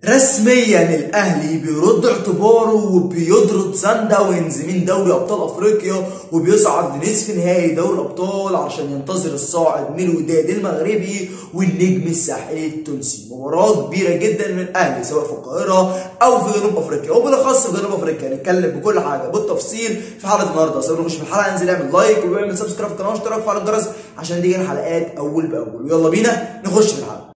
رسميا الاهلي بيرد اعتباره وبيطرد سان داونز من دوري ابطال افريقيا وبيصعد لنصف نهائي دوري الابطال عشان ينتظر الصاعد من الوداد المغربي والنجم الساحلي التونسي مباراه كبيره جدا من الاهلي سواء في القاهره او في جنوب افريقيا وبالاخص في جنوب افريقيا نتكلم بكل حاجه بالتفصيل في حلقه النهارده بس قبل ما نخش في الحلقه انزل اعمل لايك واعمل سبسكرايب في القناه واشتراك وفعل الجرس عشان تيجي الحلقات اول باول ويلا بينا نخش في الحلقه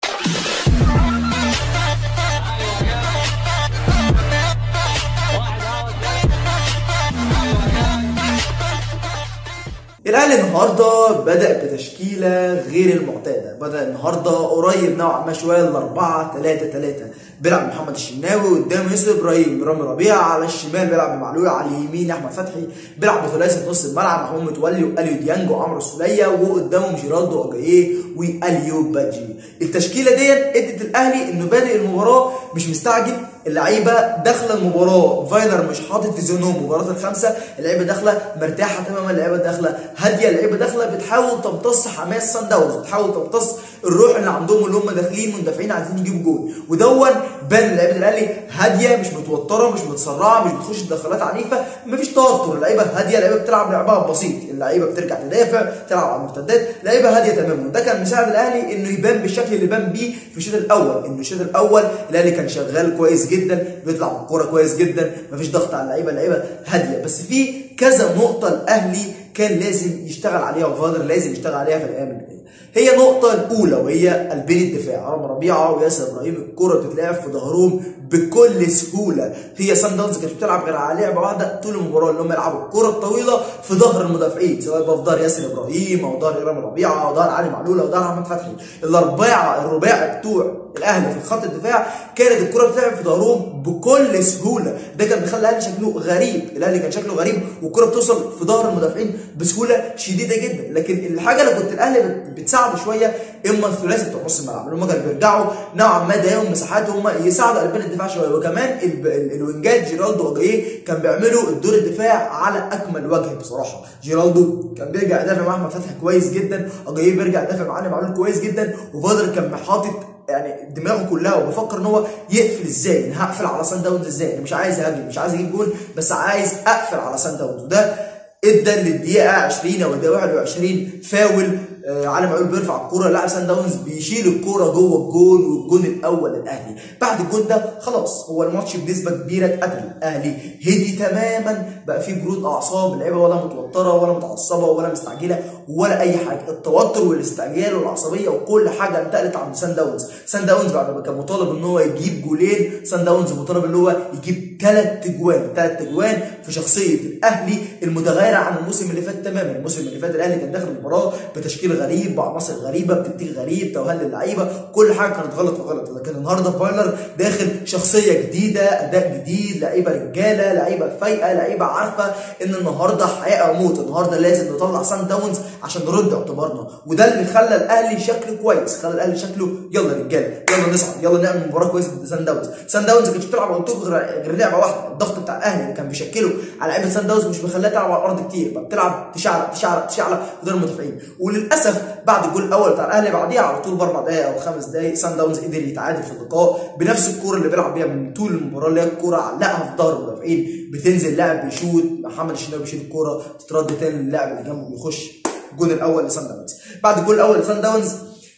الاهلي النهارده بدا بتشكيله غير المعتاده بدا النهارده قريب نوعا ما شويه ل 4 3 3 بيلعب محمد الشناوي قدامه يوسف ابراهيم رامي ربيعه على الشمال بيلعب معلول على اليمين احمد فتحي بيلعب بثلاثه نص الملعب محمود متولي واليو ديانج وعمرو السوليه وقدامهم جيرالدو اجاييه واليو بادجي التشكيله دي ادت الاهلي انه بادئ المباراه مش مستعجل اللعيبه داخله المباراه فايلر مش حاطط في ذهنهم مباراه الخمسه اللعيبه داخله مرتاحه تماما اللعيبه داخله هاديه اللعيبه داخله بتحاول تمتص حماس سان داونز بتحاول تمتص الروح اللي عندهم اللي هم داخلين مندفعين عايزين يجيبوا جول ودون بان لعيبه الاهلي هاديه مش متوتره مش متسرعه مش بتخش تدخلات عنيفه مفيش توتر اللعيبه هاديه اللعيبه بتلعب لعبها بسيط اللعيبه بترجع تدافع تلعب على المرتدات لعيبه هاديه تماما وده كان مساعد الاهلي انه يبان بالشكل اللي بان بيه في الشوط الاول انه الشوط الاول الاهلي كان شغال كويس جدا بيطلع بالكوره كويس جدا مفيش ضغط على اللعيبه اللعيبه هاديه بس في كذا نقطه الاهلي كان لازم يشتغل عليها وفاضل لازم يشتغل عليها في الايام الجايه هي النقطة الأولى وهي قلبين الدفاع رامي ربيعة وياسر إبراهيم الكرة بتتلعب في ظهرهم بكل سهولة هي سان داونز كانت بتلعب غير على لعبة واحدة طول المباراة اللي هم يلعبوا الكرة الطويلة في ظهر المدافعين سواء يبقى في ظهر ياسر إبراهيم أو ظهر رامي ربيعة أو ظهر علي معلول أو ظهر أحمد فتحي الأربعة الرباعي بتوع الاهلي في خط الدفاع كانت الكره بتلعب في ظهرهم بكل سهوله ده كان بيخلي الاهلي شكله غريب الاهلي كان شكله غريب والكره بتوصل في ظهر المدافعين بسهوله شديده جدا لكن الحاجه اللي كنت الاهلي بتساعده شويه اما الثلاثي بتوع نص الملعب اللي هم كانوا بيرجعوا نوعا ما ضايقهم مساحات هم يساعدوا قلبين الدفاع شويه وكمان الوينجات جيرالدو واجاييه كان بيعملوا الدور الدفاع على اكمل وجه بصراحه جيرالدو كان بيرجع يدافع مع احمد فتحي كويس جدا واجاييه بيرجع يدافع مع علي معلول كويس جدا وفادر كان حاطط يعني دماغه كلها وبفكر ان هو يقفل ازاي انا هقفل على سان داونز ازاي انا مش عايز اهاجم مش عايز اجيب جول بس عايز اقفل على سان داونز وده ادى للدقيقه 20 او الدقيقه 21 فاول آه علي معلول بيرفع الكوره لاعب سان داونز بيشيل الكوره جوه الجول والجول الاول للاهلي بعد الجول ده خلاص هو الماتش بنسبه كبيره اتقتل الاهلي هدي تماما بقى فيه برود اعصاب اللعيبه ولا متوتره ولا متعصبه ولا مستعجله ولا اي حاجه التوتر والاستعجال والعصبيه وكل حاجه انتقلت عند سان داونز سان داونز بعد ما كان مطالب ان هو يجيب جولين سان داونز مطالب ان هو يجيب ثلاث تجوان ثلاث تجوان في شخصيه الاهلي المتغيره عن الموسم اللي فات تماما الموسم اللي فات الاهلي كان داخل المباراه بتشكيل غريب بعناصر غريبه بتكتيك غريب توهان للعيبه كل حاجه كانت غلط وغلط لكن النهارده فايلر داخل شخصيه جديده اداء جديد لعيبه رجاله لعيبه فايقه لعيبه عارفه ان النهارده حياه او موت النهارده لازم نطلع سان داونز عشان نرد اعتبارنا وده اللي خلى الاهلي شكله كويس خلى الاهلي شكله يلا رجاله يلا نصعد يلا نعمل مباراه كويسه ضد سان داونز سان داونز ما كانتش بتلعب على غير لعبه واحده الضغط بتاع الاهلي اللي كان بيشكله على لعيبه سان داونز مش بيخليها تلعب على الارض كتير بقى بتلعب تشعلق تشعلق تشعلق غير المدافعين وللاسف بعد الجول الاول بتاع الاهلي بعديها على طول باربع دقائق او خمس دقائق سان داونز قدر يتعادل في اللقاء بنفس الكوره اللي بيلعب بيها من طول المباراه اللي هي الكوره علقها في ظهر المدافعين بتنزل لاعب بيشوط محمد الشناوي بيشيل الكوره تترد تاني للاعب اللي جنبه بيخش الجول الاول لسان داونز بعد الجول الاول لسان داونز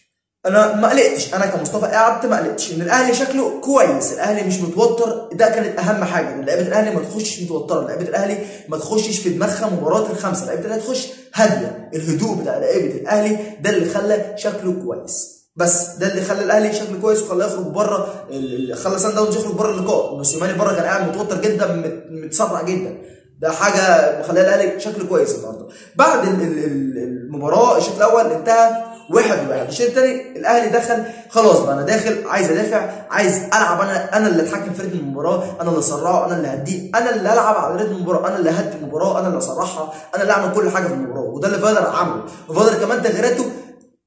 انا ما قلقتش انا كمصطفى قعدت ما قلقتش ان الاهلي شكله كويس الاهلي مش متوتر ده كانت اهم حاجه ان لعيبه الاهلي ما تخشش متوتره لعيبه الاهلي ما تخشش في دماغها مباراه الخمسه لعيبه الاهلي تخش هاديه الهدوء بتاع لعيبه الاهلي ده اللي خلى شكله كويس بس ده اللي خلى الاهلي شكله كويس وخلاه يخرج بره خلى سان داونز يخرج بره اللقاء موسيماني بره كان قاعد متوتر جدا متسرع جدا ده حاجه مخليه الاهلي شكله كويس النهارده بعد المباراه الشوط الاول انتهى واحد واحد الشوط الثاني الاهلي دخل خلاص بقى انا داخل عايز ادافع عايز العب انا انا اللي اتحكم في رتم المباراه انا اللي اسرعه انا اللي هديه انا اللي العب على رتم المباراه انا اللي هدي المباراه انا اللي اسرعها انا اللي اعمل كل حاجه في المباراه وده اللي فادر عمله وفادر كمان تغييراته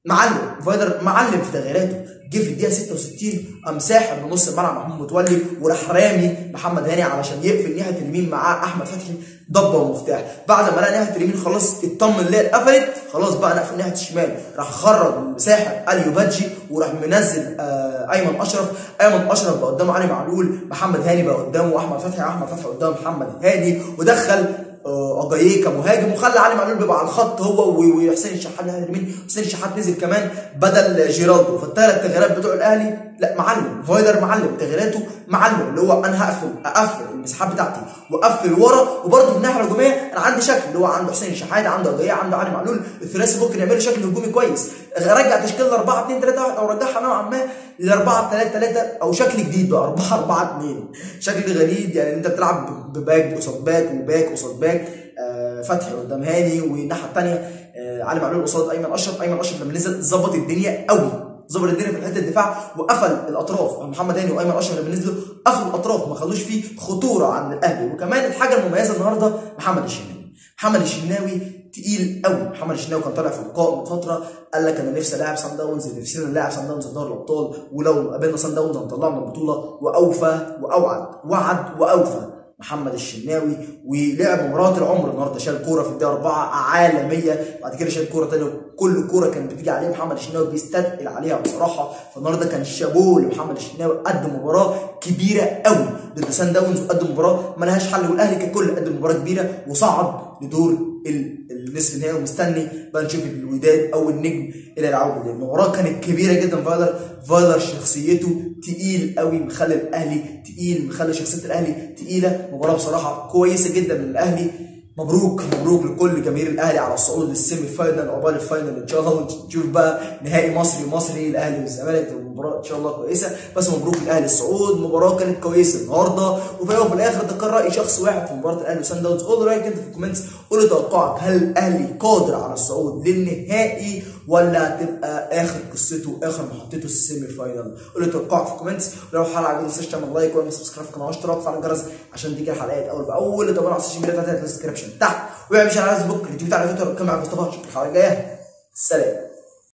معلم فايلر معلم في تغييراته جه في الدقيقه 66 قام ساحب من نص الملعب محمود متولي وراح رامي محمد هاني علشان يقفل ناحيه اليمين معاه احمد فتحي ضبه ومفتاح بعد ما لقى ناحيه اليمين خلاص اطمن اللي هي اتقفلت خلاص بقى نقفل ناحيه الشمال راح خرج ساحب اليو بادجي وراح منزل آه ايمن اشرف ايمن اشرف بقى قدامه علي معلول محمد هاني بقى قدامه احمد فتحي احمد فتحي قدام محمد هاني ودخل اجاييه كمهاجم وخلى علي معلول بيبقى على الخط هو وحسين الشحات ناحيه اليمين حسين الشحات نزل كمان بدل جيرالدو فالثلاث تغييرات بتوع الاهلي لا معلم فايلر معلم تغييراته معلم اللي هو انا هقفل اقفل المساحات بتاعتي واقفل ورا وبرده في الناحيه الهجوميه انا عندي شكل اللي هو عنده حسين الشحات عنده اجاييه عنده علي معلول الثلاثي ممكن يعملوا شكل هجومي كويس رجع تشكيله 4 2 3 1 او رجعها نوعا ما ل 4 3 3 او شكل جديد بقى 4 4 2 شكل غريب يعني انت بتلعب بباك قصاد باك وباك قصاد باك آه فتحي قدام هاني والناحيه الثانيه آه علي معلول قصاد ايمن اشرف ايمن اشرف لما نزل ظبط الدنيا قوي ظبط الدنيا في حته الدفاع وقفل الاطراف محمد هاني وايمن اشرف لما نزلوا قفلوا الاطراف ما خلوش فيه خطوره عند الاهلي وكمان الحاجه المميزه النهارده محمد الشناوي محمد الشناوي تقيل قوي محمد الشناوي كان طالع في لقاء من فتره قال لك انا نفسي الاعب سان داونز نفسنا نلاعب سان داونز في دوري الابطال ولو قابلنا سان داونز هنطلعه من البطوله واوفى واوعد وعد واوفى محمد الشناوي ولعب مباراه العمر النهارده شال كوره في الدقيقه 4 عالميه بعد كده شال كوره ثانيه كل كوره كانت بتيجي عليه محمد الشناوي بيستثقل عليها بصراحه فالنهارده كان شابوه لمحمد الشناوي قدم مباراه كبيره قوي ضد سان داونز وقدم مباراه ما لهاش حل والاهلي ككل قدم مباراه كبيره وصعد لدور النصف النهائي ومستني بقى نشوف الوداد او النجم اللي يلعبوا المباراه كانت كبيره جدا فايلر فايلر شخصيته تقيل قوي مخلي الاهلي تقيل مخلي شخصيه الاهلي تقيله مباراه بصراحه كويسه جدا من الاهلي مبروك مبروك لكل جماهير الاهلي على الصعود للسيمي فاينل عقبال الفاينل ان شاء الله ونشوف بقى نهائي مصري مصري الاهلي والزمالك مباراه ان شاء الله كويسه بس مبروك الاهلي الصعود مباراه كانت كويسه النهارده وفي الاول وفي الاخر ده كان راي شخص واحد في مباراه الاهلي وسان داونز قول رايك انت في الكومنتس قول لي توقعك هل الاهلي قادر على الصعود للنهائي ولا هتبقى اخر قصته اخر محطته السيمي فاينل قول لي توقعك في الكومنتس ولو الحلقه عجبتك ما تنساش تعمل لايك واعمل سبسكرايب في القناه واشتراك وفعل الجرس عشان تيجي الحلقات اول باول طبعا على السوشيال ميديا بتاعتي في الديسكربشن تحت واعمل شير على الفيسبوك اليوتيوب بتاع الفيديو كمان على مصطفى اشوفك الحلقه الجايه سلام